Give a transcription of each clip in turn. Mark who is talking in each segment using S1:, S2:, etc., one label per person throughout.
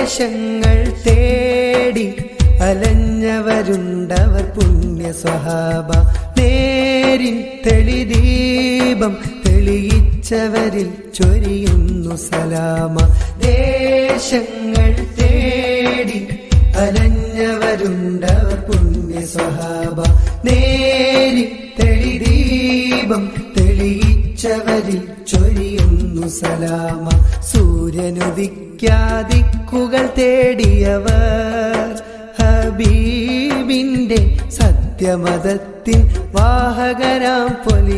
S1: ദേശങ്ങൾ തേടി അലഞ്ഞവരുണ്ടവർ പുണ്യ സ്വഹാബ നേരിൻ തെളിദീപം തെളിയിച്ചവരിൽ ചൊരിയുന്നു സലാമ ദേശങ്ങൾ തേടി അലഞ്ഞവരുണ്ടവർ പുണ്യ സ്വഹാബ നേരി തെളിദീപം തെളിയിച്ചവരിൽ ചൊരിയുന്നു സലാമ സൂര്യനുദിക്കാതിക്കുകൾ തേടിയവർ ഹബീബിന്റെ സത്യമതത്തിൻ വാഹകരാം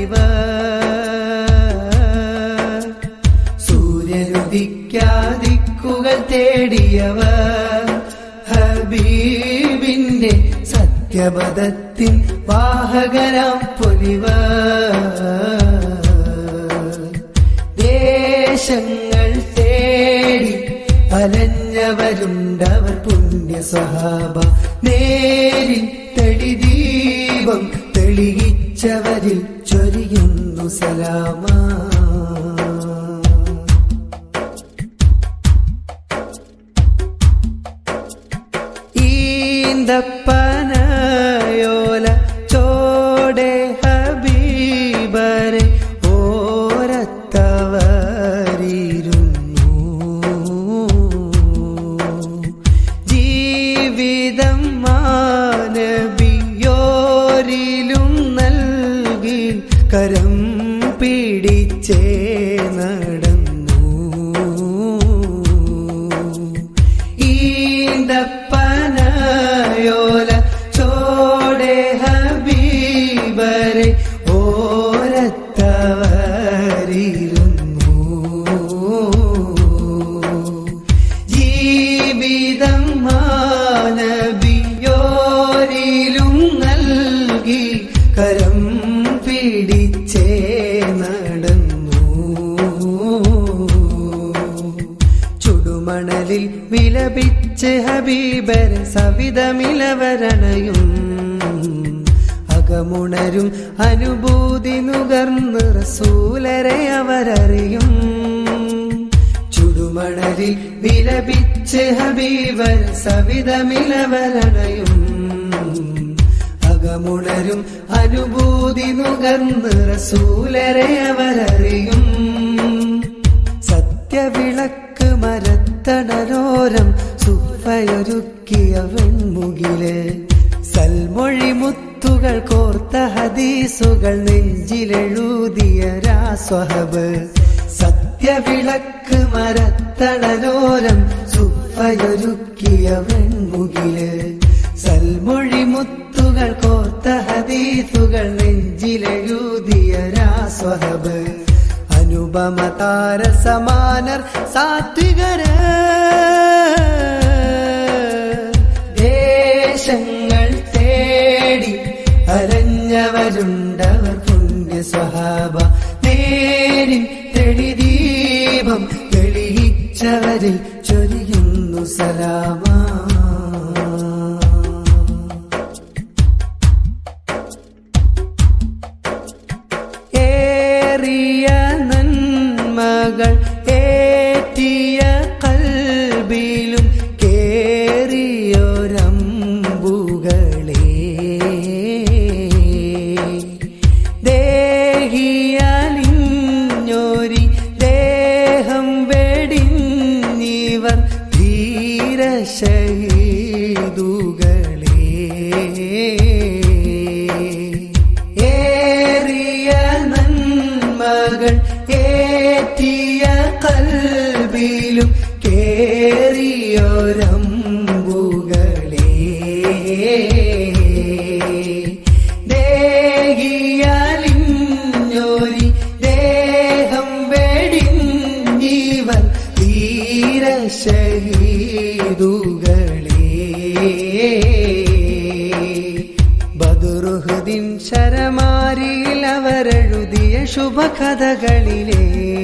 S1: പൊലിവർ സൂര്യനുദിക്കാതിക്കുകൾ തേടിയവർ ഹബീബിന്റെ സത്യമതത്തിൻ വാഹകരാം പൊലിവർ ദേശങ്ങൾ തേടി അലഞ്ഞവരുണ്ടവർ പുണ്യ സ്വഹാബ നേരിൽ തെളിദീപം തെളിയിച്ചവരിൽ ചൊരിയുന്നു സലാമ ഈന്തപ്പനയോല ചോടെ ഹബീബരെ ഓരത്തവരിരുന്നു ജീവിതം മാനബിയോരിലും നൽകി കരം പിടിച്ചേ നടന്നു ഈന്തപ്പനയോല ചോടെ ഹബീബരെ ഓരത്തവരിരുന്നു ജീവിതം മാനബിയോരിലും നൽകി കരം പിടിച്ചേ നടന്നു ചുടുമണലിൽ വിലപിച്ച് ഹബീബർ സവിതമിലവരണയും അകമുണരും അനുഭൂതി നുകർന്ന് റസൂലരെ അവരറിയും ചുടുമണലിൽ വിലപിച്ച് ഹബീബർ സവിതമിലവരണയും അകമുണരും അനുഭൂതി നുകർന്ന് റസൂലരെ അവരറിയും സത്യവിളക്ക് മരത്തണരോരം സുഫയൊരുക്കിയ വെൺമുകില് സൽമൊഴി മുത്തുകൾ കോർത്ത ഹദീസുകൾ നെഞ്ചിലെഴുതിയ രാസ്വഹബ് സത്യവിളക്ക് മരത്തണരോരം സുഫയൊരുക്കിയ വെൺമുകില് സൽമൊഴി മുത്തുകൾ കോർത്ത ഹദീസുകൾ നെഞ്ചിലെഴുതിയ രാസ്വഹബ് അനുപമ താര സമാനർ സാത്വികര് ദേശങ്ങൾ തേടി അരഞ്ഞവരുണ്ടവർ പുണ്യ സ്വഹാബ നേരിൻ തെളിദീപം തെളിയിച്ചവരിൽ ചൊരിയുന്നു സലാമ ഏറിയ നന്മകൾ ഏറ്റിയ കൽബിലും കേറിയൊരമ്പുകളെ ദേഹിയാലിഞ്ഞൊരി ദേഹം വെടിഞ്ഞിവർ ധീരശഹീദുകളെ ഏറിയ നന്മകൾ ഏറ്റിയ കൽബിലും കേറിയൊരമ്പുകളെ ദേഹിയാലിഞ്ഞൊരി ദേഹം വെടിഞ്ഞിവർ ധീരശഹീദുകളെ ബദുറുഹുദിൻ ശരമാരിയിൽ അവരെഴുതിയ ശുഭകഥകളിലെ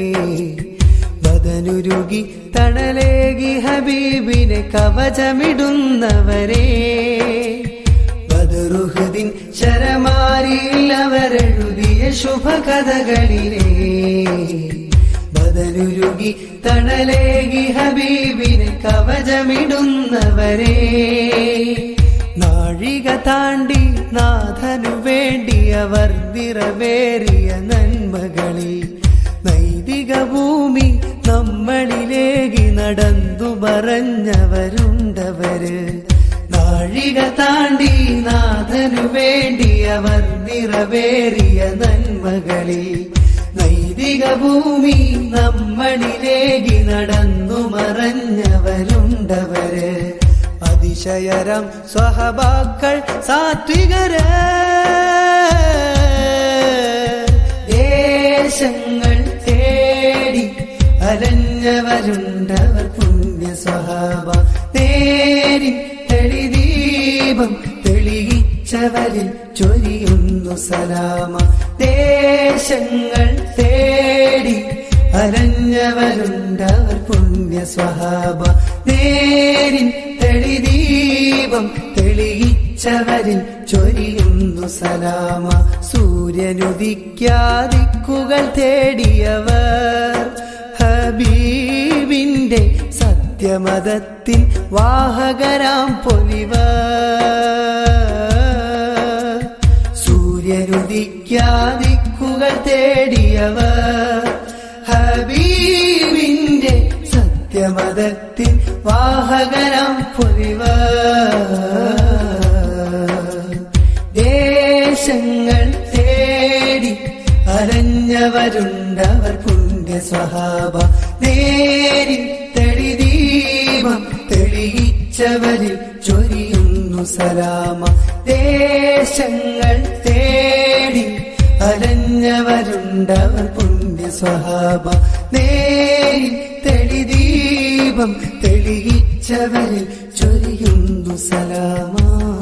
S1: ബദനുരുകി തണലേകി ഹബീബിനെ കവചമിടുന്നവരെ ബദറുഹുദിൻ ശരമാരിയിൽ അവരെഴുതിയ ശുഭകഥകളിലെ ബദനുരുകി തൂകി തണലേകി ഹബീബിന് കവചമിടുന്നവരെ നാഴിക താണ്ടി നാഥനു വേണ്ടി അവർ നിറവേറിയ നന്മകളിൽ നൈതിക ഭൂമി നമ്മളിലേകി നടന്നു പറഞ്ഞവരുണ്ടവര് നാഴിക താണ്ടി നാഥനു വേണ്ടി അവർ നിറവേറിയ നന്മകളിൽ നൈതിക ഭൂമി നമ്മളിലേകി നടന്നു മറഞ്ഞവരുണ്ടവര് അതിശയരം സ്വഹബാക്കൾ സാത്വികര് ദേശങ്ങൾ തേടി അലഞ്ഞവരുണ്ടവർ പുണ്യ സ്വഹാബ നേരി തെളിദീപം തെളിയിച്ചവരിൽ ചൊരിയുന്നു സലാമ ദേശങ്ങൾ തേടി അലഞ്ഞവരുണ്ടവർ പുണ്യ സ്വഹാബ നേരിൻ തെളിദീപം തെളിയിച്ചവരിൽ ചൊരിയുന്നു സലാമ സൂര്യനുദിക്കാതിക്കുകൾ തേടിയവർ ഹബീബിന്റെ സത്യമതത്തിൻ വാഹകരാം പൊലിവർ സൂര്യനുദിക്കാതിക്കുകൾ തേടിയവർ ഹബീബിന്റെ സത്യമതത്തിൻ വാഹകരാം പൊലിവർ ദേശങ്ങൾ തേടി അലഞ്ഞവരുണ്ടവർ പുണ്യ സ്വഹാബ നേരി തെളിദീപം തെളിയിച്ചവരിൽ ചൊരിയുന്നു സലാമ ദേശങ്ങൾ തേടി അലഞ്ഞവരുണ്ടവർ പുണ്യ സ്വഹാബ നേരി തെളിദീപം തെളിയിച്ചവരിൽ ചൊരിയുന്നു സലാമ